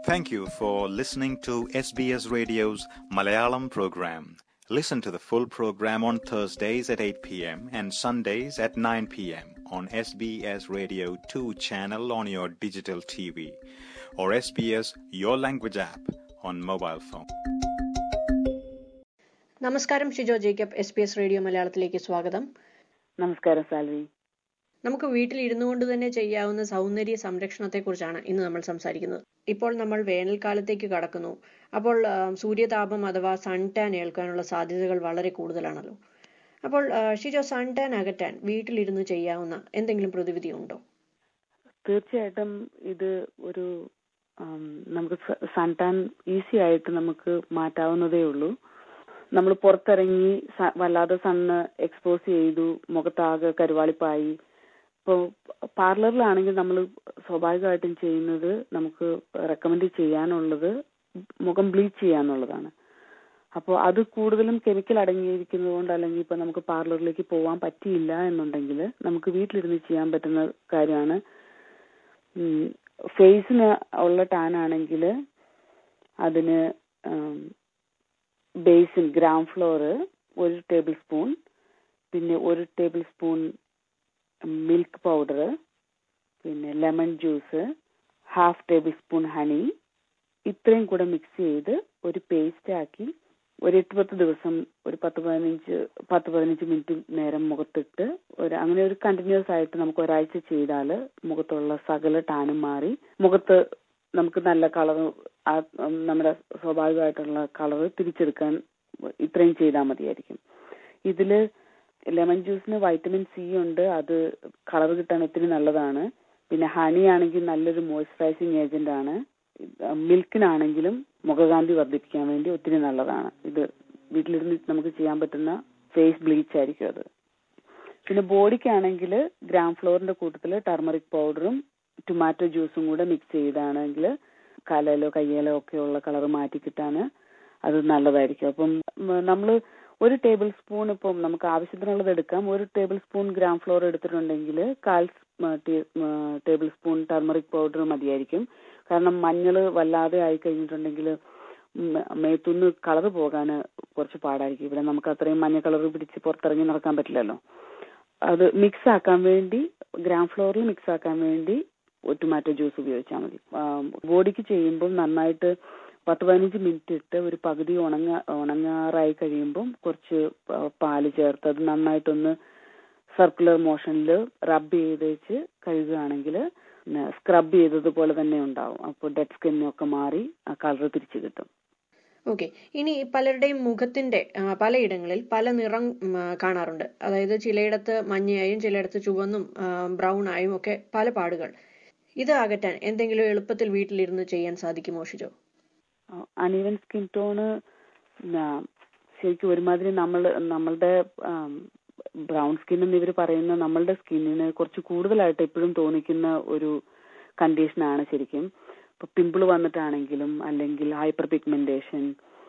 Thank you for listening to SBS Radio's Malayalam program. Listen to the full program on Thursdays at 8 p.m. and Sundays at 9 p.m. on SBS Radio 2 channel on your digital TV or SBS Your Language app on mobile phone. നമസ്കാരം Shijo Jacob S P S radio മലയാളത്തിലേക്ക് സ്വാഗതം നമസ്കാരം സാൽവി നമുക്ക് വീട്ടിൽ ഇരുന്നു കൊണ്ട് തന്നെ ചെയ്യാവുന്ന സൗന്ദര്യ സംരക്ഷണത്തെക്കുറിച്ചാണ് ഇന്ന് നമ്മൾ സംസാരിക്കുന്നത് ഇപ്പോൾ നമ്മൾ വേനൽക്കാലത്തേക്ക് കടക്കുന്നു അപ്പോൾ ആ, സൂര്യതാപം അഥവാ സൺ ടാൻ ഏൽക്കാനുള്ള സാധ്യതകൾ വളരെ കൂടുതലാണല്ലോ അപ്പോൾ ആ, ഷിജോ സൺ ടാൻ അകറ്റാൻ വീട്ടിലിരുന്ന് ചെയ്യാവുന്ന എന്തെങ്കിലും പ്രതിവിധി ഉണ്ടോ തീർച്ചയായിട്ടും ഇത് ഒരു ആം, നമുക്ക് സൺ ടാൻ ഈസി ആയിട്ട് നമുക്ക് മാറ്റാവുന്നതേ ഉള്ളൂ നമ്മൾ പുറത്തിറങ്ങി സ- വല്ലാതെ സണ്ണ് എക്സ്പോസ് ചെയ്തു മുഖത്താകെ കരുവാളിപ്പായി ഇപ്പോൾ പാർലറിലാണെങ്കിൽ നമ്മൾ സ്വാഭാവികമായിട്ടും ചെയ്യുന്നത് നമുക്ക് റെക്കമെൻഡ് ചെയ്യാനുള്ളത് മുഖം ബ്ലീച്ച് ചെയ്യാന്നുള്ളതാണ് അപ്പോൾ അത് കൂടുതലും കെമിക്കൽ അടങ്ങിയിരിക്കുന്നത് കൊണ്ട് അല്ലെങ്കിൽ ഇപ്പൊ നമുക്ക് പാർലറിലേക്ക് പോകാൻ പറ്റിയില്ല എന്നുണ്ടെങ്കിൽ നമുക്ക് വീട്ടിലിരുന്ന് ചെയ്യാൻ പറ്റുന്ന കാര്യമാണ് ഫേസിന് ഉള്ള ടാൻ ആണെങ്കിൽ അതിന് ബേസിൻ ഗ്രാം ഫ്ലോർ ഒരു ടേബിൾ സ്പൂൺ പിന്നെ ഒരു ടേബിൾ സ്പൂൺ മിൽക്ക് പൗഡർ പിന്നെ lemon juice half tablespoon honey ഇത്രയും കൂടെ മിക്സ് ചെയ്ത് ഒരു പേസ്റ്റ് ആക്കി ഒരു എട്ട് പത്ത് ദിവസം ഒരു പത്ത് പതിനഞ്ച് പത്ത് പതിനഞ്ച് മിനിറ്റ് നേരം മുഖത്തിട്ട് ഒരു അങ്ങനെ ഒരു കണ്ടിന്യൂസ് ആയിട്ട് നമുക്ക് ഒരാഴ്ച ചെയ്താൽ മുഖത്തുള്ള സകല ടാനും മാറി മുഖത്ത് നമുക്ക് നല്ല കളർ നമ്മുടെ സ്വാഭാവികമായിട്ടുള്ള കളർ തിരിച്ചെടുക്കാൻ ഇത്രയും ചെയ്താൽ മതിയായിരിക്കും ഇതില് ലെമൺ ജ്യൂസിന് വൈറ്റമിൻ സി ഉണ്ട് അത് കളർ കിട്ടാൻ ഒത്തിരി നല്ലതാണ് പിന്നെ ഹണി ആണെങ്കിൽ നല്ലൊരു മോയ്സ്ചറൈസിങ് ഏജന്റ് ആണ് മിൽക്കിനാണെങ്കിലും മുഖകാന്തി വർദ്ധിപ്പിക്കാൻ വേണ്ടി ഒത്തിരി നല്ലതാണ് ഇത് വീട്ടിലിരുന്ന് നമുക്ക് ചെയ്യാൻ പറ്റുന്ന ഫേസ് ബ്ലീച്ച് ആയിരിക്കും അത് പിന്നെ ബോഡിക്കാണെങ്കിൽ ഗ്രാം ഫ്ലോറിന്റെ കൂട്ടത്തിൽ ടർമറിക് പൗഡറും ടൊമാറ്റോ ജ്യൂസും കൂടെ മിക്സ് ചെയ്താണെങ്കിൽ കാലയിലോ കയ്യിലോ ഒക്കെ ഉള്ള കളർ മാറ്റി കിട്ടാൻ അത് നല്ലതായിരിക്കും അപ്പം നമ്മൾ ഒരു ടേബിൾ സ്പൂൺ ഇപ്പം നമുക്ക് ആവശ്യത്തിനുള്ളത് എടുക്കാം ഒരു ടേബിൾ സ്പൂൺ ഗ്രാം ഫ്ലോർ എടുത്തിട്ടുണ്ടെങ്കിൽ കാൽ ടേബിൾ സ്പൂൺ ടർമറിക് പൗഡർ മതിയായിരിക്കും കാരണം മഞ്ഞൾ വല്ലാതെ ആയി കഴിഞ്ഞിട്ടുണ്ടെങ്കിൽ മേത്തുനിന്ന് കളർ പോകാൻ കുറച്ച് പാടായിരിക്കും ഇവിടെ നമുക്ക് അത്രയും മഞ്ഞ കളർ പിടിച്ച് പുറത്തിറങ്ങി നടക്കാൻ പറ്റില്ലല്ലോ അത് മിക്സ് ആക്കാൻ വേണ്ടി ഗ്രാം ഫ്ലോറിൽ മിക്സ് ആക്കാൻ വേണ്ടി ടൊമാറ്റോ ജ്യൂസ് ഉപയോഗിച്ചാൽ മതി ബോഡിക്ക് ചെയ്യുമ്പോൾ നന്നായിട്ട് പത്ത് പതിനഞ്ച് മിനിറ്റ് ഇട്ട് ഒരു പകുതി ഉണങ്ങ ഉണങ്ങാറായി കഴിയുമ്പം കുറച്ച് പാല് ചേർത്ത് അത് നന്നായിട്ടൊന്ന് സർക്കുലർ മോഷനിൽ റബ്ബ് ചെയ്ത് വെച്ച് കഴുകുകയാണെങ്കിൽ സ്ക്രബ് ചെയ്തതുപോലെ തന്നെ ഉണ്ടാവും അപ്പോൾ ഡെഡ് സ്കിന്നൊക്കെ മാറി ആ കളർ തിരിച്ചു കിട്ടും ഓക്കെ ഇനി പലരുടെയും മുഖത്തിന്റെ ആ, പലയിടങ്ങളിൽ പല നിറം ഉം, ആ, കാണാറുണ്ട് അതായത് ചിലയിടത്ത് മഞ്ഞയായും ചിലയിടത്ത് ചുവന്നും ബ്രൗൺ ആയും ഒക്കെ പല പാടുകൾ ഇത് അകറ്റാൻ എന്തെങ്കിലും എളുപ്പത്തിൽ വീട്ടിലിരുന്ന് ചെയ്യാൻ സാധിക്കുമോ ഷിജോ അണീവൻ സ്കിൻ ടോണ് ശരിക്കും ഒരുമാതിരി നമ്മൾ നമ്മളുടെ ബ്രൗൺ സ്കിൻ എന്ന് ഇവർ പറയുന്ന നമ്മളുടെ സ്കിന്നിന് കുറച്ച് കൂടുതലായിട്ട് എപ്പോഴും തോന്നിക്കുന്ന ഒരു കണ്ടീഷനാണ് ശരിക്കും ഇപ്പൊ പിമ്പിൾ വന്നിട്ടാണെങ്കിലും അല്ലെങ്കിൽ ഹൈപ്പർ പിഗ്മെന്റേഷൻ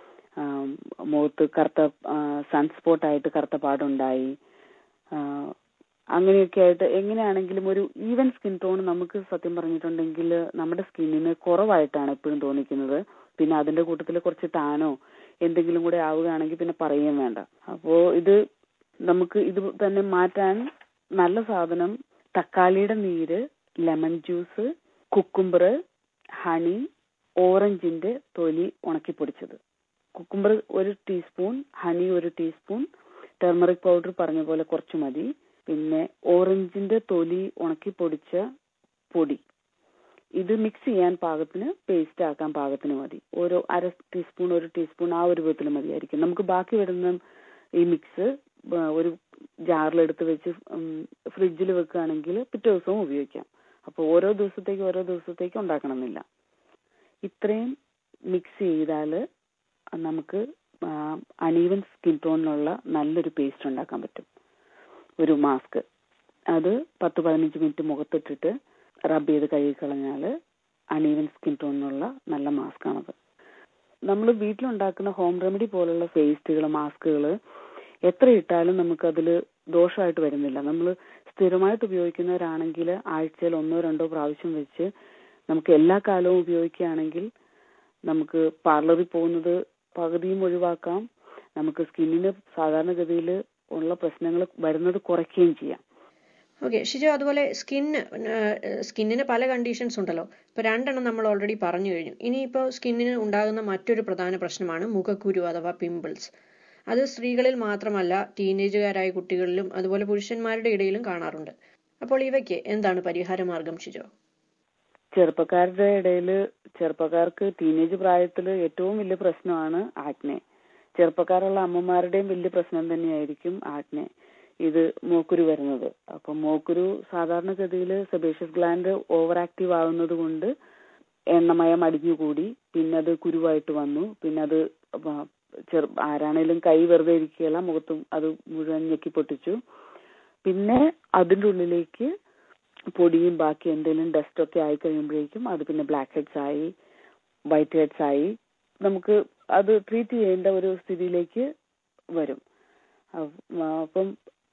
മുഖത്ത് കറുത്ത സൺസ്പോട്ട് ആയിട്ട് കറുത്ത പാടുണ്ടായി ആ, അങ്ങനെയൊക്കെ ആയിട്ട് എങ്ങനെയാണെങ്കിലും ഒരു ഈവൻ സ്കിൻ ടോൺ നമുക്ക് സത്യം പറഞ്ഞിട്ടുണ്ടെങ്കിൽ നമ്മുടെ സ്കിന്നിന് കുറവായിട്ടാണ് എപ്പോഴും തോന്നിക്കുന്നത് പിന്നെ അതിന്റെ കൂട്ടത്തിൽ കുറച്ച് ടാനോ എന്തെങ്കിലും കൂടെ ആവുകയാണെങ്കിൽ പിന്നെ പറയുകയും വേണ്ട അപ്പോ ഇത് നമുക്ക് ഇത് തന്നെ മാറ്റാൻ നല്ല സാധനം തക്കാളിയുടെ നീര് ലെമൺ ജ്യൂസ് കുക്കുംബർ ഹണി ഓറഞ്ചിന്റെ തൊലി ഉണക്കിപ്പൊടിച്ചത് കുക്കുംബർ ഒരു ടീസ്പൂൺ ഹണി ഒരു ടീസ്പൂൺ ടെർമറിക് പൗഡർ പറഞ്ഞ പോലെ കുറച്ച് മതി പിന്നെ ഓറഞ്ചിന്റെ തൊലി ഉണക്കി പൊടിച്ച പൊടി ഇത് മിക്സ് ചെയ്യാൻ പാകത്തിന് പേസ്റ്റ് ആക്കാൻ പാകത്തിന് മതി ഓരോ അര ടീസ്പൂൺ ഒരു ടീസ്പൂൺ ആ ഒരു വിധത്തിൽ മതിയായിരിക്കും നമുക്ക് ബാക്കി വരുന്ന ഈ മിക്സ് ഒരു ജാറിലെടുത്ത് വെച്ച് ഫ്രിഡ്ജിൽ വെക്കുകയാണെങ്കിൽ പിറ്റേ ദിവസവും ഉപയോഗിക്കാം അപ്പോൾ ഓരോ ദിവസത്തേക്ക് ഓരോ ദിവസത്തേക്ക് ഉണ്ടാക്കണമെന്നില്ല ഇത്രയും മിക്സ് ചെയ്താൽ നമുക്ക് അണീവൻ സ്കിൻ ടോണിനുള്ള നല്ലൊരു പേസ്റ്റ് ഉണ്ടാക്കാൻ പറ്റും ഒരു മാസ്ക് അത് പത്ത് പതിനഞ്ച് മിനിറ്റ് മുഖത്തിട്ടിട്ട് റബ്ബ് ചെയ്ത് കഴുകി കളഞ്ഞാൽ അണീവൻ സ്കിൻ ടോണിനുള്ള നല്ല മാസ്ക് ആണത് നമ്മൾ വീട്ടിലുണ്ടാക്കുന്ന ഹോം റെമഡി പോലുള്ള പേസ്റ്റുകൾ മാസ്കുകൾ എത്ര ഇട്ടാലും നമുക്കതിൽ ദോഷമായിട്ട് വരുന്നില്ല നമ്മൾ സ്ഥിരമായിട്ട് ഉപയോഗിക്കുന്നവരാണെങ്കിൽ ആഴ്ചയിൽ ഒന്നോ രണ്ടോ പ്രാവശ്യം വെച്ച് നമുക്ക് എല്ലാ കാലവും ഉപയോഗിക്കുകയാണെങ്കിൽ നമുക്ക് പാർലറിൽ പോകുന്നത് പകുതിയും ഒഴിവാക്കാം നമുക്ക് സ്കിന്നിന് സാധാരണഗതിയിൽ ഉള്ള പ്രശ്നങ്ങൾ വരുന്നത് കുറയ്ക്കുകയും ചെയ്യാം ഓക്കെ ഷിജോ അതുപോലെ സ്കിന്ന് സ്കിന്നിന് പല കണ്ടീഷൻസ് ഉണ്ടല്ലോ ഇപ്പോൾ രണ്ടെണ്ണം നമ്മൾ ഓൾറെഡി പറഞ്ഞു കഴിഞ്ഞു ഇനിയിപ്പോൾ സ്കിന്നിന് ഉണ്ടാകുന്ന മറ്റൊരു പ്രധാന പ്രശ്നമാണ് മുഖക്കുരു അഥവാ പിമ്പിൾസ് അത് സ്ത്രീകളിൽ മാത്രമല്ല ടീനേജുകാരായ കുട്ടികളിലും അതുപോലെ പുരുഷന്മാരുടെ ഇടയിലും കാണാറുണ്ട് അപ്പോൾ ഇവയ്ക്ക് എന്താണ് പരിഹാര മാർഗം ഷിജോ ചെറുപ്പക്കാരുടെ ഇടയിൽ ചെറുപ്പക്കാർക്ക് ടീനേജ് പ്രായത്തിൽ ഏറ്റവും വലിയ പ്രശ്നമാണ് ആഗ്നെ ചെറുപ്പക്കാരുള്ള അമ്മമാരുടെയും വലിയ പ്രശ്നം തന്നെയായിരിക്കും ആഗ്നെ ഇത് മോക്കുരു വരുന്നത് അപ്പൊ മോക്കുരു സാധാരണഗതിയിൽ സെബേഷ്യസ് ഗ്ലാൻഡ് ഓവർ ആക്റ്റീവ് ആവുന്നത് കൊണ്ട് എണ്ണമയം അടിഞ്ഞുകൂടി പിന്നെ അത് കുരുവായിട്ട് വന്നു പിന്നെ അത് ചെറു ആരാണേലും കൈ വെറുതെ ഇരിക്കുകയല്ല മുഖത്തും അത് മുഴുവൻ ഞെക്കി പൊട്ടിച്ചു പിന്നെ അതിൻ്റെ ഉള്ളിലേക്ക് പൊടിയും ബാക്കി എന്തെങ്കിലും ഡസ്റ്റ് ഒക്കെ ആയി കഴിയുമ്പോഴേക്കും അത് പിന്നെ ബ്ലാക്ക് ഹെഡ്സ് ആയി വൈറ്റ് ഹെഡ്സ് ആയി നമുക്ക് അത് ട്രീറ്റ് ചെയ്യേണ്ട ഒരു സ്ഥിതിയിലേക്ക് വരും അപ്പം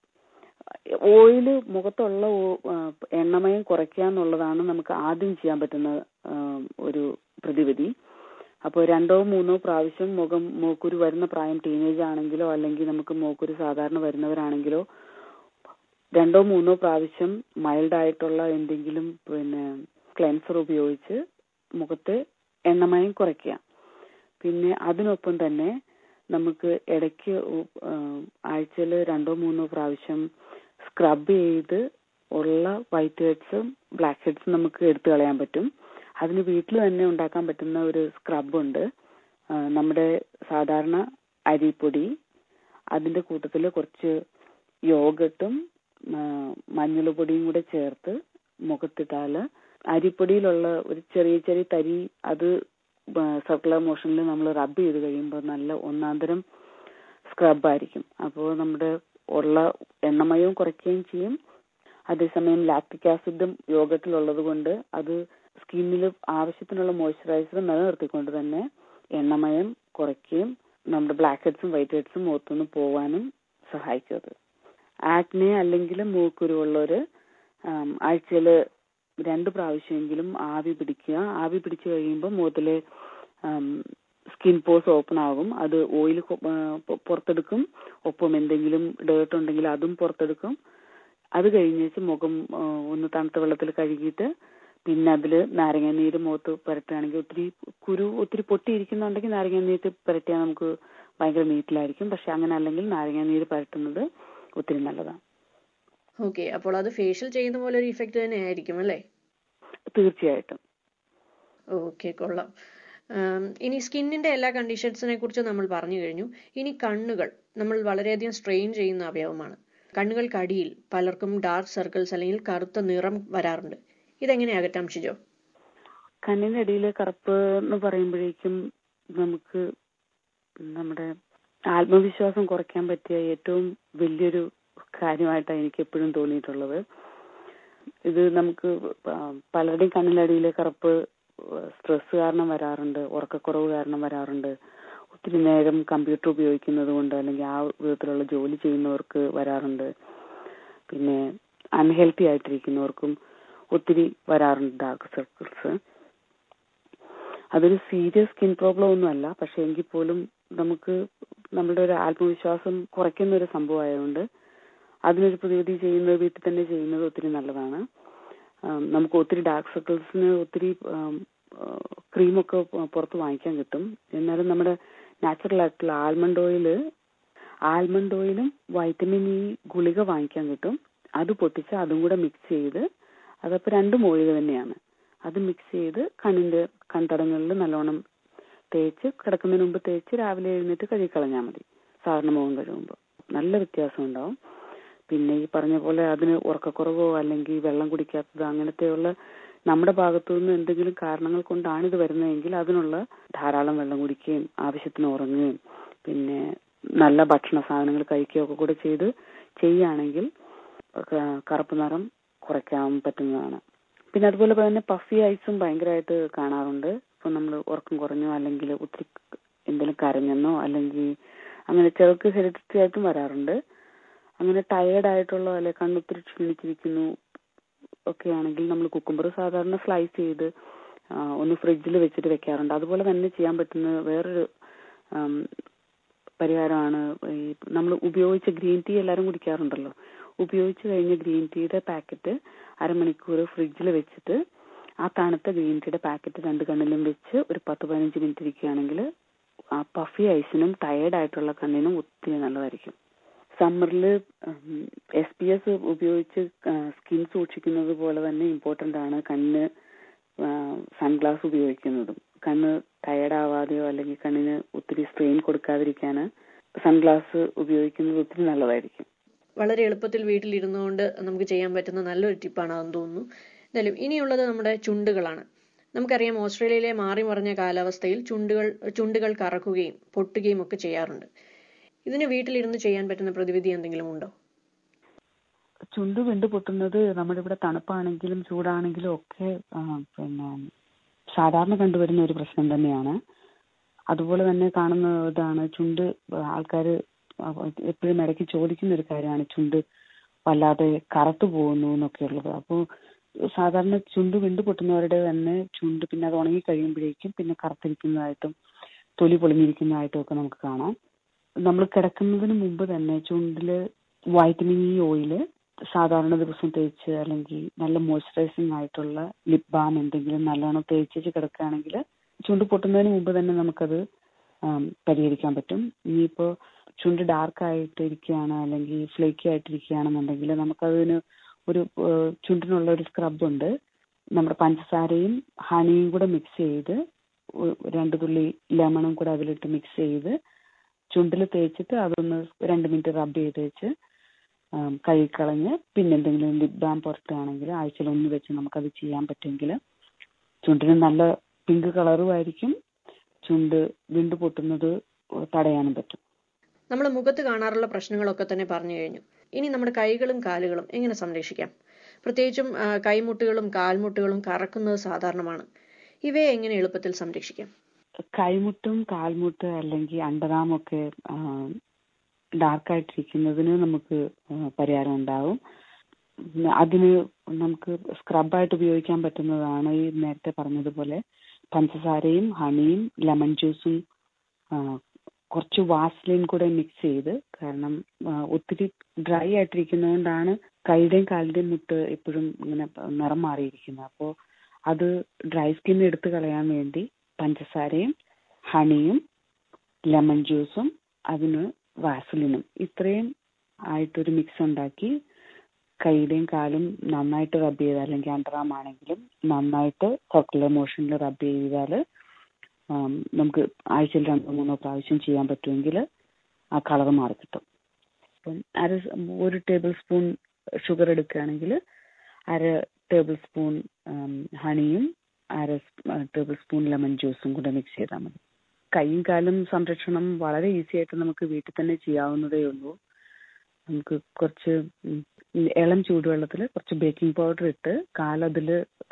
ഓയില് മുഖത്തുള്ള എണ്ണമയം കുറയ്ക്കുക എന്നുള്ളതാണ് നമുക്ക് ആദ്യം ചെയ്യാൻ പറ്റുന്ന ഒരു പ്രതിവിധി അപ്പോൾ രണ്ടോ മൂന്നോ പ്രാവശ്യം മുഖം മൂക്കുരു വരുന്ന പ്രായം ടീനേജ് ആണെങ്കിലോ അല്ലെങ്കിൽ നമുക്ക് മൂക്കുരു സാധാരണ വരുന്നവരാണെങ്കിലോ രണ്ടോ മൂന്നോ പ്രാവശ്യം മൈൽഡ് ആയിട്ടുള്ള എന്തെങ്കിലും പിന്നെ ക്ലെൻസർ ഉപയോഗിച്ച് മുഖത്തെ എണ്ണമയം കുറയ്ക്കുക പിന്നെ അതിനൊപ്പം തന്നെ നമുക്ക് ഇടയ്ക്ക് ആഴ്ചയിൽ രണ്ടോ മൂന്നോ പ്രാവശ്യം സ്ക്രബ് ചെയ്ത് ഉള്ള വൈറ്റ് ഹെഡ്സും ബ്ലാക്ക് ഹെഡ്സും നമുക്ക് എടുത്തു കളയാൻ പറ്റും അതിന് വീട്ടിൽ തന്നെ ഉണ്ടാക്കാൻ പറ്റുന്ന ഒരു സ്ക്രബ് ഉണ്ട് നമ്മുടെ സാധാരണ അരിപ്പൊടി അതിന്റെ കൂട്ടത്തിൽ കുറച്ച് യോഗട്ടും മഞ്ഞൾ പൊടിയും കൂടെ ചേർത്ത് മുഖത്തിട്ടാൽ അരിപ്പൊടിയിലുള്ള ഒരു ചെറിയ ചെറിയ തരി അത് സർക്കുലർ മോഷനിൽ നമ്മൾ റബ്ബ് ചെയ്ത് കഴിയുമ്പോൾ നല്ല ഒന്നാന്തരം സ്ക്രബ് ആയിരിക്കും അപ്പോൾ നമ്മുടെ ഉള്ള എണ്ണമയവും കുറയ്ക്കുകയും ചെയ്യും അതേസമയം ലാക്ടിക് ആസിഡും യോഗത്തിലുള്ളത് കൊണ്ട് അത് സ്കിന്നിൽ ആവശ്യത്തിനുള്ള മോയ്സ്ചറൈസർ നിലനിർത്തിക്കൊണ്ട് തന്നെ എണ്ണമയം കുറയ്ക്കുകയും നമ്മുടെ ബ്ലാക്ക് ഹെഡ്സും വൈറ്റ് ഹെഡ്സും മുഖത്തുനിന്ന് പോവാനും സഹായിക്കും അത് ആക്നെ അല്ലെങ്കിൽ മൂക്കുരുവുള്ളവര് ആഴ്ചയിൽ രണ്ട് പ്രാവശ്യമെങ്കിലും ആവി പിടിക്കുക ആവി പിടിച്ചു കഴിയുമ്പോൾ മുഖത്തിലെ സ്കിൻ പോസ് ഓപ്പൺ ആകും അത് ഓയിൽ പുറത്തെടുക്കും ഒപ്പം എന്തെങ്കിലും ഡേർട്ട് ഉണ്ടെങ്കിൽ അതും പുറത്തെടുക്കും അത് കഴിഞ്ഞേച്ച് മുഖം ഒന്ന് തണുത്ത വെള്ളത്തിൽ കഴുകിയിട്ട് പിന്നെ അതിൽ നാരങ്ങാനീര് മുഖത്ത് പുരട്ടുകയാണെങ്കിൽ ഒത്തിരി കുരു ഒത്തിരി പൊട്ടിയിരിക്കുന്നുണ്ടെങ്കിൽ നാരങ്ങാനീര് പുരട്ടിയാൽ നമുക്ക് ഭയങ്കര നീറ്റിലായിരിക്കും പക്ഷെ അങ്ങനെ അല്ലെങ്കിൽ നാരങ്ങാനീര് പുരട്ടുന്നത് ഒത്തിരി നല്ലതാണ് ഓക്കെ അപ്പോൾ അത് ഫേഷ്യൽ ചെയ്യുന്ന പോലെ ഒരു ഇഫക്റ്റ് തന്നെ ആയിരിക്കും അല്ലേ തീർച്ചയായിട്ടും ഓക്കെ കൊള്ളാം ഇനി സ്കിന്നിന്റെ എല്ലാ കണ്ടീഷൻസിനെ കുറിച്ച് നമ്മൾ പറഞ്ഞു കഴിഞ്ഞു ഇനി കണ്ണുകൾ നമ്മൾ വളരെയധികം സ്ട്രെയിൻ ചെയ്യുന്ന അവയവമാണ് കണ്ണുകൾക്കടിയിൽ പലർക്കും ഡാർക്ക് സർക്കിൾസ് അല്ലെങ്കിൽ കറുത്ത നിറം വരാറുണ്ട് ഇതെങ്ങനെ അകറ്റാം ഷിജോ കണ്ണിന്റെ അടിയിലെ കറുപ്പ് എന്ന് പറയുമ്പോഴേക്കും നമുക്ക് നമ്മുടെ ആത്മവിശ്വാസം കുറയ്ക്കാൻ പറ്റിയ ഏറ്റവും വലിയൊരു കാര്യമായിട്ടാണ് എനിക്ക് എപ്പോഴും തോന്നിയിട്ടുള്ളത് ഇത് നമുക്ക് പലരുടെയും കണ്ണിലടിയിലെ കറുപ്പ് സ്ട്രെസ് കാരണം വരാറുണ്ട് ഉറക്കക്കുറവ് കാരണം വരാറുണ്ട് ഒത്തിരി നേരം കമ്പ്യൂട്ടർ ഉപയോഗിക്കുന്നത് കൊണ്ട് അല്ലെങ്കിൽ ആ വിധത്തിലുള്ള ജോലി ചെയ്യുന്നവർക്ക് വരാറുണ്ട് പിന്നെ അൺഹെൽത്തി ആയിട്ടിരിക്കുന്നവർക്കും ഒത്തിരി വരാറുണ്ട് ഡാർക്ക് സർക്കിൾസ് അതൊരു സീരിയസ് സ്കിൻ പ്രോബ്ലം ഒന്നുമല്ല പക്ഷെ എങ്കിൽ പോലും നമുക്ക് നമ്മുടെ ഒരു ആത്മവിശ്വാസം കുറയ്ക്കുന്ന ഒരു സംഭവമായതുകൊണ്ട് അതിനൊരു പ്രതിവിധി ചെയ്യുന്നത് വീട്ടിൽ തന്നെ ചെയ്യുന്നത് ഒത്തിരി നല്ലതാണ് നമുക്ക് ഒത്തിരി ഡാർക്ക് സർക്കിൾസിന് ഒത്തിരി ക്രീമൊക്കെ പുറത്ത് വാങ്ങിക്കാൻ കിട്ടും എന്നാലും നമ്മുടെ നാച്ചുറൽ ആയിട്ടുള്ള ആൽമണ്ട് ഓയിൽ ആൽമണ്ട് ഓയിലും വൈറ്റമിൻ ഇ ഗുളിക വാങ്ങിക്കാൻ കിട്ടും അത് പൊട്ടിച്ച് അതും കൂടെ മിക്സ് ചെയ്ത് അതപ്പോൾ രണ്ടും ഓയിൽ തന്നെയാണ് അത് മിക്സ് ചെയ്ത് കണ്ണിന്റെ കൺതടങ്ങളിൽ നല്ലോണം തേച്ച് കിടക്കുന്നതിന് മുമ്പ് തേച്ച് രാവിലെ എഴുന്നേറ്റ് കഴുകിക്കളഞ്ഞാൽ മതി സാധാരണ മുഖം കഴുകുമ്പോൾ നല്ല വ്യത്യാസം ഉണ്ടാവും പിന്നെ ഈ പറഞ്ഞ പോലെ അതിന് ഉറക്കക്കുറവോ അല്ലെങ്കിൽ വെള്ളം കുടിക്കാത്തതോ അങ്ങനത്തെയുള്ള നമ്മുടെ ഭാഗത്തു നിന്ന് എന്തെങ്കിലും കാരണങ്ങൾ കൊണ്ടാണ് ഇത് വരുന്നതെങ്കിൽ അതിനുള്ള ധാരാളം വെള്ളം കുടിക്കുകയും ആവശ്യത്തിന് ഉറങ്ങുകയും പിന്നെ നല്ല ഭക്ഷണ സാധനങ്ങൾ കഴിക്കുകയൊക്കെ കൂടെ ചെയ്ത് ചെയ്യുകയാണെങ്കിൽ കറുപ്പ് നിറം കുറയ്ക്കാൻ പറ്റുന്നതാണ് പിന്നെ അതുപോലെ തന്നെ പഫി ഐസും ഭയങ്കരമായിട്ട് കാണാറുണ്ട് ഇപ്പൊ നമ്മൾ ഉറക്കം കുറഞ്ഞോ അല്ലെങ്കിൽ ഒത്തിരി എന്തെങ്കിലും കരഞ്ഞെന്നോ അല്ലെങ്കിൽ അങ്ങനെ ചിലർക്ക് ഹെറിഡിറ്റി ആയിട്ടും വരാറുണ്ട് അങ്ങനെ ടയേർഡ് ആയിട്ടുള്ള അല്ലെ കണ്ണൊത്തിരി ക്ഷീണിച്ചിരിക്കുന്നു ഒക്കെ ആണെങ്കിൽ നമ്മൾ കുക്കുംബർ സാധാരണ സ്ലൈസ് ചെയ്ത് ആ, ഒന്ന് ഫ്രിഡ്ജിൽ വെച്ചിട്ട് വെക്കാറുണ്ട് അതുപോലെ തന്നെ ചെയ്യാൻ പറ്റുന്ന വേറൊരു ആം, പരിഹാരമാണ് ഈ നമ്മൾ ഉപയോഗിച്ച ഗ്രീൻ ടീ എല്ലാവരും കുടിക്കാറുണ്ടല്ലോ ഉപയോഗിച്ച് കഴിഞ്ഞ ഗ്രീൻ ടീയുടെ പാക്കറ്റ് അരമണിക്കൂർ ഫ്രിഡ്ജിൽ വെച്ചിട്ട് ആ തണുത്ത ഗ്രീൻ ടീയുടെ പാക്കറ്റ് രണ്ട് കണ്ണിലും വെച്ച് ഒരു പത്ത് പതിനഞ്ച് മിനിറ്റ് ഇരിക്കുകയാണെങ്കിൽ ആ പഫി ഐസിനും ടയേർഡ് ആയിട്ടുള്ള കണ്ണിനും ഒത്തിരി നല്ലതായിരിക്കും സമ്മറിൽ എസ് പി എസ് ഉപയോഗിച്ച് സ്കിൻ സൂക്ഷിക്കുന്നത് പോലെ തന്നെ ഇമ്പോർട്ടന്റ് ആണ് കണ്ണ് സൺഗ്ലാസ് ഉപയോഗിക്കുന്നതും കണ്ണ് ടയേർഡ് ആവാതെയോ അല്ലെങ്കിൽ കണ്ണിന് ഒത്തിരി സ്ട്രെയിൻ കൊടുക്കാതിരിക്കാൻ സൺഗ്ലാസ് ഉപയോഗിക്കുന്നത് ഒത്തിരി നല്ലതായിരിക്കും വളരെ എളുപ്പത്തിൽ വീട്ടിലിരുന്നുകൊണ്ട് നമുക്ക് ചെയ്യാൻ പറ്റുന്ന നല്ലൊരു ടിപ്പാണ് അതെന്ന് തോന്നുന്നു എന്തായാലും ഇനിയുള്ളത് നമ്മുടെ ചുണ്ടുകളാണ് നമുക്കറിയാം ഓസ്ട്രേലിയയിലെ മാറി മറിഞ്ഞ കാലാവസ്ഥയിൽ ചുണ്ടുകൾ ചുണ്ടുകൾ കറക്കുകയും പൊട്ടുകയും ഒക്കെ ചെയ്യാറുണ്ട് ഇതിന് വീട്ടിലിരുന്ന് ചെയ്യാൻ പറ്റുന്ന പ്രതിവിധി എന്തെങ്കിലും ഉണ്ടോ ചുണ്ട് വിണ്ടു പൊട്ടുന്നത് നമ്മുടെ ഇവിടെ തണുപ്പാണെങ്കിലും ചൂടാണെങ്കിലും ഒക്കെ ആ, പിന്നെ സാധാരണ കണ്ടുവരുന്ന ഒരു പ്രശ്നം തന്നെയാണ് അതുപോലെ തന്നെ കാണുന്ന ഇതാണ് ചുണ്ട് ആൾക്കാർ എപ്പോഴും ഇടയ്ക്ക് ചോദിക്കുന്ന ഒരു കാര്യമാണ് ചുണ്ട് വല്ലാതെ കറുത്തു പോകുന്നു എന്നൊക്കെയുള്ളത് അപ്പോൾ സാധാരണ ചുണ്ട് വിണ്ടു പൊട്ടുന്നവരുടെ തന്നെ ചുണ്ട് പിന്നെ അത് ഉണങ്ങി കഴിയുമ്പോഴേക്കും പിന്നെ കറുത്തിരിക്കുന്നതായിട്ടും തൊലി പൊളിഞ്ഞിരിക്കുന്നതായിട്ടും ഒക്കെ നമുക്ക് കാണാം നമ്മൾ കിടക്കുന്നതിന് മുമ്പ് തന്നെ ചുണ്ടില് വൈറ്റമിൻ ഇ ഓയില് സാധാരണ ദിവസം തേച്ച് അല്ലെങ്കിൽ നല്ല മോയ്സ്ചറൈസിങ് ആയിട്ടുള്ള ലിപ് ബാം എന്തെങ്കിലും നല്ലോണം തേച്ച് കിടക്കുകയാണെങ്കിൽ ചുണ്ട് പൊട്ടുന്നതിന് മുമ്പ് തന്നെ നമുക്കത് ആം, പരിഹരിക്കാൻ പറ്റും ഇനിയിപ്പോ ചുണ്ട് ഡാർക്ക് ആയിട്ട് ഇരിക്കുകയാണ് അല്ലെങ്കിൽ ഫ്ലേക്കി ആയിട്ടിരിക്കുകയാണെന്നുണ്ടെങ്കിൽ നമുക്കതിന് ഒരു ഏഹ്, ചുണ്ടിനുള്ള ഒരു സ്ക്രബ് ഉണ്ട് നമ്മുടെ പഞ്ചസാരയും ഹണിയും കൂടെ മിക്സ് ചെയ്ത് ഒ- രണ്ട് തുള്ളി ലെമണും കൂടെ അതിലിട്ട് മിക്സ് ചെയ്ത് ചുണ്ടിൽ തേച്ചിട്ട് അതൊന്ന് രണ്ട് മിനിറ്റ് റബ്ബ് ചെയ്ത് വെച്ച് ആം, കഴുകിക്കളഞ്ഞ് പിന്നെ എന്തെങ്കിലും ലിപ് ബാം പുറത്താണെങ്കിൽ ആഴ്ചയിൽ ഒന്ന് വെച്ച് നമുക്കത് ചെയ്യാൻ പറ്റുമെങ്കിൽ ചുണ്ടിന് നല്ല പിങ്ക് കളറും ആയിരിക്കും ചുണ്ട് വിണ്ടു പൊട്ടുന്നത് തടയാനും പറ്റും നമ്മൾ മുഖത്ത് കാണാറുള്ള പ്രശ്നങ്ങളൊക്കെ തന്നെ പറഞ്ഞു കഴിഞ്ഞു ഇനി നമ്മുടെ കൈകളും കാലുകളും എങ്ങനെ സംരക്ഷിക്കാം പ്രത്യേകിച്ചും ആ, കൈമുട്ടുകളും കാൽമുട്ടുകളും കറക്കുന്നത് സാധാരണമാണ് ഇവയെ എങ്ങനെ എളുപ്പത്തിൽ സംരക്ഷിക്കാം കൈമുട്ടും കാൽമുട്ട് അല്ലെങ്കിൽ അണ്ടറാമൊക്കെ ഡാർക്ക് ആയിട്ടിരിക്കുന്നതിന് നമുക്ക് ആ, പരിഹാരം ഉണ്ടാവും ഉം, അതിന് നമുക്ക് സ്ക്രബായിട്ട് ഉപയോഗിക്കാൻ പറ്റുന്നതാണ് ഈ നേരത്തെ പറഞ്ഞതുപോലെ പഞ്ചസാരയും ഹണിയും ലെമൺ ജ്യൂസും ആ, കുറച്ച് വാസ്ലിൻ കൂടെ മിക്സ് ചെയ്ത് കാരണം ആ, ഒത്തിരി ഡ്രൈ ആയിട്ടിരിക്കുന്നതുകൊണ്ടാണ് കൈയുടെയും കാലിന്റെയും മുട്ട് എപ്പോഴും ഇങ്ങനെ നിറം മാറിയിരിക്കുന്നത് അപ്പോൾ അത് ഡ്രൈ സ്കിൻ എടുത്ത് കളയാൻ വേണ്ടി പഞ്ചസാരയും ഹണിയും ലെമൺ ജ്യൂസും അതിന് വാസലിനും ഇത്രയും ആയിട്ടൊരു മിക്സ് ഉണ്ടാക്കി കൈയുടെയും കാലും നന്നായിട്ട് റബ്ബ് ചെയ്താൽ അല്ലെങ്കിൽ അണ്ടറാം ആണെങ്കിലും നന്നായിട്ട് സർക്കുലർ മോഷനിൽ റബ്ബ് ചെയ്താൽ നമുക്ക് ആഴ്ചയിൽ രണ്ടോ മൂന്നോ പ്രാവശ്യം ചെയ്യാൻ പറ്റുമെങ്കിൽ ആ കളർ മാറി കിട്ടും അപ്പം അര സ് ഒരു ടേബിൾ സ്പൂൺ ഷുഗർ എടുക്കുകയാണെങ്കിൽ അര ടേബിൾ സ്പൂൺ ഹണിയും അര ടേബിൾ സ്പൂൺ ലെമൺ ജ്യൂസും കൂടെ മിക്സ് ചെയ്താൽ മതി കൈയും കാലും സംരക്ഷണം വളരെ ഈസി ആയിട്ട് നമുക്ക് വീട്ടിൽ തന്നെ ചെയ്യാവുന്നതേ ഉള്ളൂ നമുക്ക് കുറച്ച് ഉം, ഇളം ചൂടുവെള്ളത്തിൽ കുറച്ച് ബേക്കിംഗ് പൗഡർ ഇട്ട് കാലതിൽ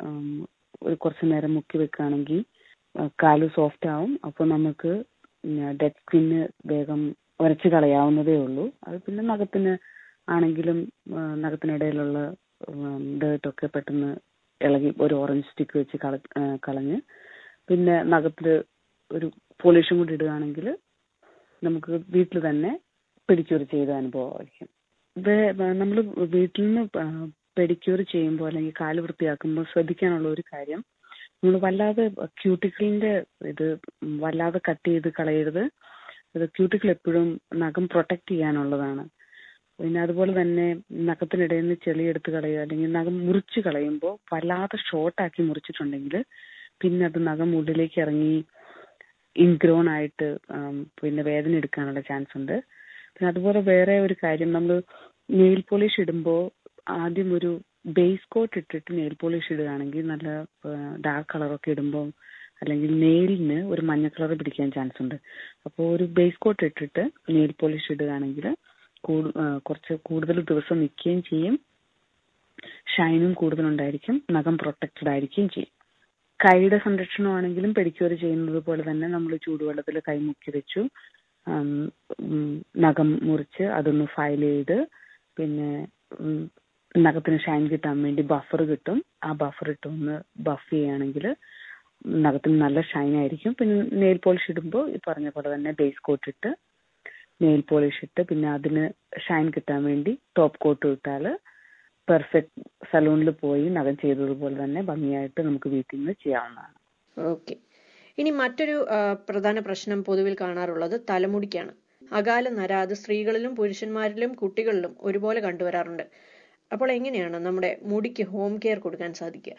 ഒരു കുറച്ച് നേരം മുക്കി വെക്കുകയാണെങ്കിൽ ആ, കാല് സോഫ്റ്റ് ആവും അപ്പോൾ നമുക്ക് ഡെഡ് സ്കിന്ന് വേഗം ഉരച്ച് കളയാവുന്നതേ ഉള്ളൂ അത് പിന്നെ നഖത്തിന് ആണെങ്കിലും ആ, നഖത്തിനിടയിലുള്ള ഡേർട്ടൊക്കെ പെട്ടെന്ന് ഇളകി ഒരു ഓറഞ്ച് സ്റ്റിക്ക് വെച്ച് കള ആ, കളഞ്ഞ് പിന്നെ നഖത്തിൽ ഒരു പോളിഷും കൂടി ഇടുകയാണെങ്കിൽ നമുക്ക് വീട്ടിൽ തന്നെ പെഡിക്യൂർ ചെയ്ത അനുഭവമായിരിക്കും നമ്മൾ വീട്ടിൽ നിന്ന് പെഡിക്യൂർ ചെയ്യുമ്പോൾ അല്ലെങ്കിൽ കാല് വൃത്തിയാക്കുമ്പോൾ ശ്രദ്ധിക്കാനുള്ള ഒരു കാര്യം നമ്മൾ വല്ലാതെ ക്യൂട്ടിക്കിളിന്റെ ഇത് വല്ലാതെ കട്ട് ചെയ്ത് കളയരുത് ഇത് ക്യൂട്ടിക്കിൾ എപ്പോഴും നഖം പ്രൊട്ടക്ട് ചെയ്യാനുള്ളതാണ് പിന്നെ അതുപോലെ തന്നെ നഖത്തിനിടയിൽ നിന്ന് ചെളി എടുത്ത് കളയുക അല്ലെങ്കിൽ നഖം മുറിച്ച് കളയുമ്പോൾ വല്ലാതെ ഷോർട്ടാക്കി മുറിച്ചിട്ടുണ്ടെങ്കിൽ പിന്നെ അത് നഖം ഉള്ളിലേക്ക് ഇറങ്ങി ഇൻഗ്രോൺ ആയിട്ട് ആം, പിന്നെ വേദന എടുക്കാനുള്ള ചാൻസ് ഉണ്ട് പിന്നെ അതുപോലെ വേറെ ഒരു കാര്യം നമ്മൾ നെയിൽ പോളിഷ് ഇടുമ്പോൾ ആദ്യം ഒരു ബേസ് കോട്ട് ഇട്ടിട്ട് നെയിൽ പോളിഷ് ഇടുകയാണെങ്കിൽ നല്ല ഡാർക്ക് കളറൊക്കെ ഇടുമ്പോൾ അല്ലെങ്കിൽ നെയിലിന് ഒരു മഞ്ഞ കളർ പിടിക്കാൻ ചാൻസ് ഉണ്ട് അപ്പോൾ ഒരു ബേസ് കോട്ട് ഇട്ടിട്ട് നെയിൽ പോളിഷ് ഇടുകയാണെങ്കിൽ കൂടു- ആ, കുറച്ച് കൂടുതൽ ദിവസം നിൽക്കുകയും ചെയ്യും ഷൈനും കൂടുതലുണ്ടായിരിക്കും നഖം പ്രൊട്ടക്റ്റഡ് ആയിരിക്കുകയും ചെയ്യും കൈയുടെ സംരക്ഷണമാണെങ്കിലും പെഡിക്യൂർ ചെയ്യുന്നത് പോലെ തന്നെ നമ്മൾ ചൂടുവെള്ളത്തിൽ കൈ മുക്കി വെച്ചു ആം, ഉം, നഖം മുറിച്ച് അതൊന്ന് ഫയൽ ചെയ്ത് പിന്നെ ഉം, നഖത്തിന് ഷൈൻ കിട്ടാൻ വേണ്ടി ബഫർ കിട്ടും ആ ബഫർ ഇട്ട് ഒന്ന് ബഫ് ചെയ്യുകയാണെങ്കിൽ നഖത്തിന് നല്ല ഷൈൻ ആയിരിക്കും പിന്നെ നെയിൽ പോളിഷ് ഇടുമ്പോൾ ഈ പറഞ്ഞ പോലെ തന്നെ ബേസ് കോട്ട് ഇട്ട് നെയിൽ പോളിഷ് ഇട്ട് പിന്നെ അതിന് ഷൈൻ കിട്ടാൻ വേണ്ടി ടോപ്പ് കോട്ട് ഇട്ടാൽ പെർഫെക്റ്റ് സലൂണിൽ പോയി നഖം ചെയ്തതുപോലെ തന്നെ ഭംഗിയായിട്ട് നമുക്ക് വീട്ടിൽ നിന്ന് ചെയ്യാവുന്നതാണ് ഓക്കെ ഇനി മറ്റൊരു ആ, പ്രധാന പ്രശ്നം പൊതുവിൽ കാണാറുള്ളത് തലമുടിക്കാണ് അകാല നര അത് സ്ത്രീകളിലും പുരുഷന്മാരിലും കുട്ടികളിലും ഒരുപോലെ കണ്ടുവരാറുണ്ട് അപ്പോൾ എങ്ങനെയാണ് നമ്മുടെ മുടിക്ക് ഹോം കെയർ കൊടുക്കാൻ സാധിക്കുക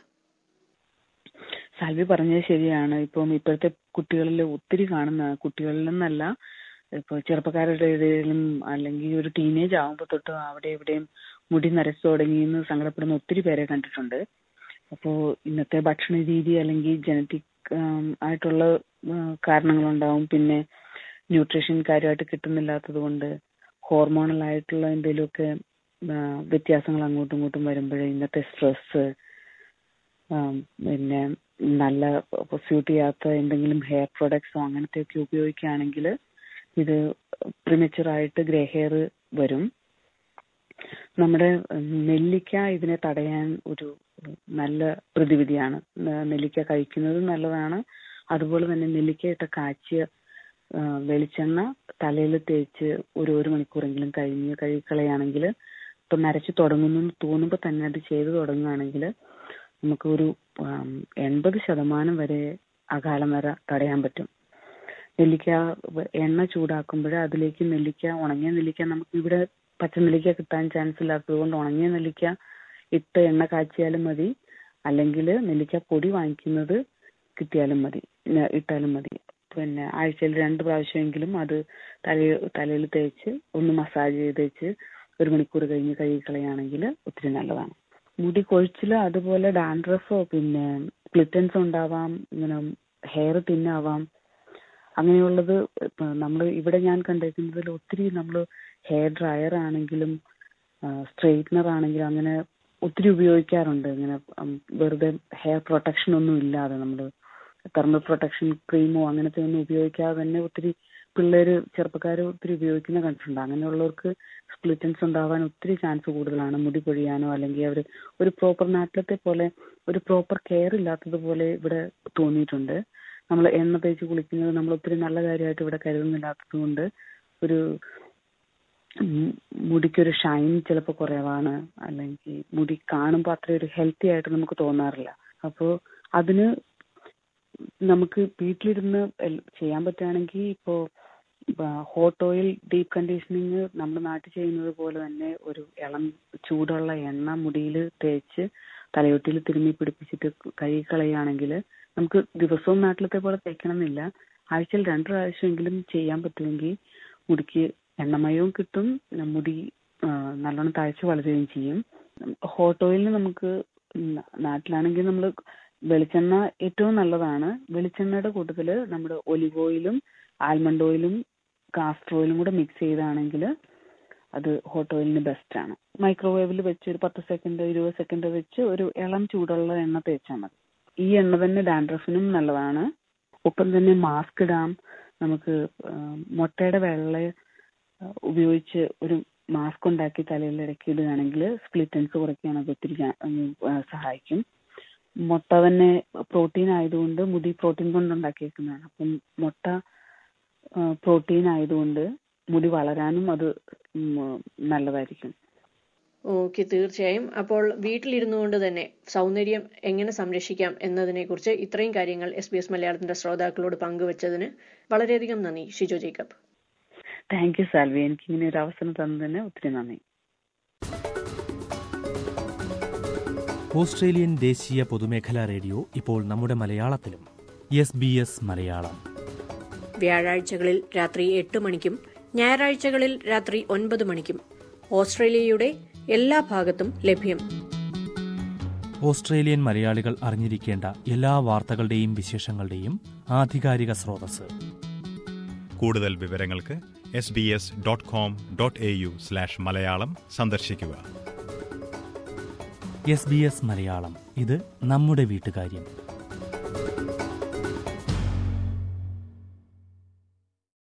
സാൽവി പറഞ്ഞത് ശരിയാണ് ഇപ്പം ഇപ്പോഴത്തെ കുട്ടികളിൽ ഒത്തിരി കാണുന്ന കുട്ടികളിൽ നിന്നല്ല ഇപ്പൊ ചെറുപ്പക്കാരുടെ ഇടയിലും അല്ലെങ്കിൽ ഒരു ടീനേജ് ആകുമ്പോൾ തൊട്ട് അവിടെ ഇവിടെയും മുടി നരച്ചു തുടങ്ങിയെന്ന് സങ്കടപ്പെടുന്ന ഒത്തിരി പേരെ കണ്ടിട്ടുണ്ട് അപ്പോൾ ഇന്നത്തെ ഭക്ഷണ രീതി അല്ലെങ്കിൽ ജനറ്റിക് ആയിട്ടുള്ള ആ, കാരണങ്ങളുണ്ടാവും പിന്നെ ന്യൂട്രീഷൻ കാര്യമായിട്ട് കിട്ടുന്നില്ലാത്തത് കൊണ്ട് ഹോർമോണൽ ആയിട്ടുള്ള എന്തെങ്കിലുമൊക്കെ ആ, വ്യത്യാസങ്ങൾ അങ്ങോട്ടും ഇങ്ങോട്ടും വരുമ്പോഴേ ഇന്നത്തെ സ്ട്രെസ് പിന്നെ നല്ല സ്യൂട്ട് ചെയ്യാത്ത എന്തെങ്കിലും ഹെയർ പ്രൊഡക്ട്സോ അങ്ങനത്തെയൊക്കെ ഉപയോഗിക്കുകയാണെങ്കിൽ ഇത് പ്രിമച്ചുർ ആയിട്ട് ഗ്രേ ഹെയർ വരും നമ്മുടെ നെല്ലിക്ക ഇതിനെ തടയാൻ ഒരു നല്ല പ്രതിവിധിയാണ് ന- നെല്ലിക്ക കഴിക്കുന്നത് നല്ലതാണ് അതുപോലെ തന്നെ നെല്ലിക്കയിട്ട കാച്ചിയ ആ, വെളിച്ചെണ്ണ തലയിൽ തേച്ച് ഒരു ഒരു മണിക്കൂറെങ്കിലും കഴിഞ്ഞ് കഴുകിക്കളയാണെങ്കിൽ ഇപ്പൊ നരച്ചു തുടങ്ങുന്നു എന്ന് തോന്നുമ്പോൾ തന്നെ അത് ചെയ്തു തുടങ്ങുകയാണെങ്കിൽ നമുക്ക് ഒരു ആം, എൺപത് ശതമാനം വരെ അകാലം വരെ തടയാൻ പറ്റും നെല്ലിക്ക വ- എണ്ണ ചൂടാക്കുമ്പോൾ അതിലേക്ക് നെല്ലിക്ക ഉണങ്ങിയ നെല്ലിക്ക നമുക്ക് ഇവിടെ പച്ച നെല്ലിക്ക കിട്ടാൻ ചാൻസ് ഇല്ലാത്തത് കൊണ്ട് ഉണങ്ങിയ നെല്ലിക്ക ഇട്ട് എണ്ണ കാച്ചിയാലും മതി അല്ലെങ്കിൽ നെല്ലിക്ക പൊടി വാങ്ങിക്കുന്നത് കിട്ടിയാലും മതി ന- ഇട്ടാലും മതി പിന്നെ ആഴ്ചയിൽ രണ്ട് പ്രാവശ്യമെങ്കിലും അത് തലയിൽ തലയിൽ തേച്ച് ഒന്ന് മസാജ് ചെയ്ത് വെച്ച് ഒരു മണിക്കൂർ കഴിഞ്ഞ് കഴുകി കളയുകയാണെങ്കിൽ ഒത്തിരി നല്ലതാണ് മുടി കൊഴിച്ചിൽ അതുപോലെ ഡാൻഡ്രഫോ പിന്നെ ക്ലിറ്റൻസ് ഉണ്ടാവാം ഇങ്ങനെ ഹെയർ തിന്നാവാം അങ്ങനെയുള്ളത് നമ്മൾ ഇവിടെ ഞാൻ കണ്ടേക്കുന്നതിൽ ഒത്തിരി നമ്മൾ ഹെയർ ഡ്രയർ ആണെങ്കിലും സ്ട്രെയിറ്റ്നർ ആണെങ്കിലും അങ്ങനെ ഒത്തിരി ഉപയോഗിക്കാറുണ്ട് ഇങ്ങനെ ഉം, വെറുതെ ഹെയർ പ്രൊട്ടക്ഷൻ ഒന്നും ഇല്ലാതെ നമ്മൾ തെർമൽ പ്രൊട്ടക്ഷൻ ക്രീമോ അങ്ങനത്തെ ഒന്നും ഉപയോഗിക്കാതെ തന്നെ ഒത്തിരി പിള്ളേര് ചെറുപ്പക്കാർ ഒത്തിരി ഉപയോഗിക്കുന്ന കണ്ടിട്ടുണ്ട് അങ്ങനെയുള്ളവർക്ക് സ്പ്ലിറ്റൻസ് ഉണ്ടാവാൻ ഒത്തിരി ചാൻസ് കൂടുതലാണ് മുടി പൊഴിയാനോ അല്ലെങ്കിൽ അവർ ഒരു പ്രോപ്പർ നാട്ടിലത്തെ പോലെ ഒരു പ്രോപ്പർ കെയർ ഇല്ലാത്തതുപോലെ ഇവിടെ തോന്നിയിട്ടുണ്ട് നമ്മൾ എണ്ണ തേച്ച് കുളിക്കുന്നത് നമ്മൾ ഒത്തിരി നല്ല കാര്യമായിട്ട് ഇവിടെ കരുതുന്നില്ലാത്തത് കൊണ്ട് ഒരു ഉം, മുടിക്കൊരു ഷൈൻ ചിലപ്പോൾ കുറവാണ് അല്ലെങ്കിൽ മുടി കാണുമ്പോൾ അത്ര ഒരു ഹെൽത്തി ആയിട്ട് നമുക്ക് തോന്നാറില്ല അപ്പോൾ അതിന് നമുക്ക് വീട്ടിലിരുന്ന് എൽ- ചെയ്യാൻ പറ്റുകയാണെങ്കിൽ ഇപ്പോൾ ഹോട്ട് ഓയിൽ ഡീപ്പ് കണ്ടീഷനിങ് നമ്മുടെ നാട്ടിൽ ചെയ്യുന്നത് പോലെ തന്നെ ഒരു ഇളം ചൂടുള്ള എണ്ണ മുടിയിൽ തേച്ച് തലയൊട്ടിയിൽ തിരുമ്മി പിടിപ്പിച്ചിട്ട് കഴുകി കളയുകയാണെങ്കിൽ നമുക്ക് ദിവസവും നാട്ടിലത്തെ പോലെ തേക്കണമെന്നില്ല ആഴ്ചയിൽ രണ്ട് പ്രാവശ്യമെങ്കിലും ചെയ്യാൻ പറ്റുമെങ്കിൽ മുടിക്ക് എണ്ണമയവും കിട്ടും പിന്നെ മുടി ആ, നല്ലോണം താഴ്ച വളരുകയും ചെയ്യും ഹോട്ട് ഓയിലിന് നമുക്ക് ന- നാട്ടിലാണെങ്കിൽ നമ്മൾ വെളിച്ചെണ്ണ ഏറ്റവും നല്ലതാണ് വെളിച്ചെണ്ണയുടെ കൂട്ടത്തിൽ നമ്മുടെ ഒലിവ് ഓയിലും ആൽമണ്ട് ഓയിലും കാസ്റ്റർ ഓയിലും കൂടെ മിക്സ് ചെയ്താണെങ്കിൽ അത് ഹോട്ട് ഓയിലിന് ബെസ്റ്റ് ആണ് മൈക്രോവേവിൽ വെച്ച് ഒരു പത്ത് സെക്കൻഡ് ഇരുപത് സെക്കൻഡ് വെച്ച് ഒരു ഇളം ചൂടുള്ള എണ്ണ തേച്ചാൽ മതി ഈ എണ്ണ തന്നെ ഡാൻഡ്രഫിനും നല്ലതാണ് ഒപ്പം തന്നെ മാസ്ക് ഇടാം നമുക്ക് ആ, മുട്ടയുടെ വെള്ള ആ, ഉപയോഗിച്ച് ഒരു മാസ്ക് ഉണ്ടാക്കി തലയിൽ ഇടയ്ക്ക് ഇടുകയാണെങ്കിൽ സ്പ്ലിറ്റൻസ് കുറയ്ക്കാൻ അത് ഒത്തിരി ചാ- ഉം, ആ, സഹായിക്കും മുട്ട തന്നെ പ്രോട്ടീൻ ആയതുകൊണ്ട് മുടി പ്രോട്ടീൻ കൊണ്ട് ഉണ്ടാക്കിയേക്കുന്നതാണ് അപ്പം മുട്ട പ്രോട്ടീൻ ആയതുകൊണ്ട് മുടി വളരാനും അത് ഉം, നല്ലതായിരിക്കും ഓക്കെ തീർച്ചയായും അപ്പോൾ വീട്ടിലിരുന്നു കൊണ്ട് തന്നെ സൗന്ദര്യം എങ്ങനെ സംരക്ഷിക്കാം എന്നതിനെക്കുറിച്ച് ഇത്രയും കാര്യങ്ങൾ എസ് ബി എസ് മലയാളത്തിന്റെ ശ്രോതാക്കളോട് പങ്കുവച്ചതിന് വളരെയധികം നന്ദി ഷിജോ ജേക്കബ് താങ്ക് യു സാൽവി എനിക്ക് ഇങ്ങനെ ഒരു അവസരം തന്നതിന് ഒത്തിരി നന്ദി ഓസ്ട്രേലിയൻ ദേശീയ പൊതുമേഖലാ റേഡിയോ ഇപ്പോൾ നമ്മുടെ മലയാളത്തിലും എസ് ബി എസ് മലയാളം വ്യാഴാഴ്ചകളിൽ രാത്രി എട്ട് മണിക്കും ഞായറാഴ്ചകളിൽ രാത്രി ഒൻപത് മണിക്കും ഓസ്ട്രേലിയയുടെ എല്ലാ ഭാഗത്തും ലഭ്യം ഓസ്ട്രേലിയൻ മലയാളികൾ അറിഞ്ഞിരിക്കേണ്ട എല്ലാ വാർത്തകളുടെയും വിശേഷങ്ങളുടെയും ആധികാരിക സ്രോതസ് കൂടുതൽ വിവരങ്ങൾക്ക് S B S dot com dot A U slash Malayalam സന്ദർശിക്കുക എസ് ബി എസ് മലയാളം ഇത് നമ്മുടെ വീട്ടുകാര്യം